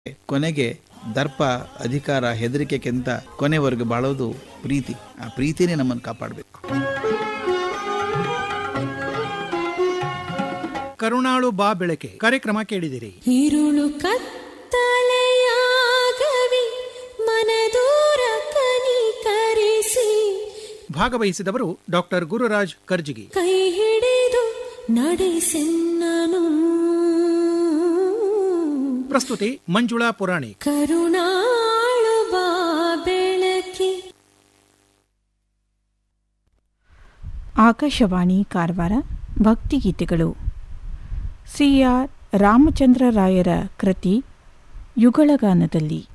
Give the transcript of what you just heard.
ಕೊನೆಗೆ ದರ್ಪ ಅಧಿಕಾರ ಹೆದರಿಕೆಗಿಂತ ಕೊನೆವರೆಗೂ ಬಾಳೋದು ಪ್ರೀತಿ ಆ ಪ್ರೀತಿನೇ ನಮ್ಮನ್ನು ಕಾಪಾಡಬೇಕು ಕರುಣಾಳು ಬಾ ಬೆಳಕೆ ಕಾರ್ಯಕ್ರಮ ಕೇಳಿದಿರಿ ഇരുളു ಕತ್ತಲೆಯಾಗವಿ ಮನದೂರ ಕನಿಕರಿಸಿ ಭಾಗವಹಿಸಿದವರು ಡಾಕ್ಟರ್ ಗುರುರಾಜ್ ಕರ್ಜಿಗಿ ಕೈ ಹಿಡಿದು ನಡೆಸೆನ್ನನು ಪ್ರಸ್ತುತಿ ಮಂಜುಳಾ ಪುರಾಣಿಕ್ ಕರುಣಾಳು ಬಾ ಬೆಳಕಿ ಆಕಾಶವಾಣಿ ಕಾರವಾರ ಭಕ್ತಿಗೀತೆಗಳು ಸಿ ಆರ್ ರಾಮಚಂದ್ರ ರಾಯರ ಕೃತಿ ಯುಗಳಗಾನದಲ್ಲಿ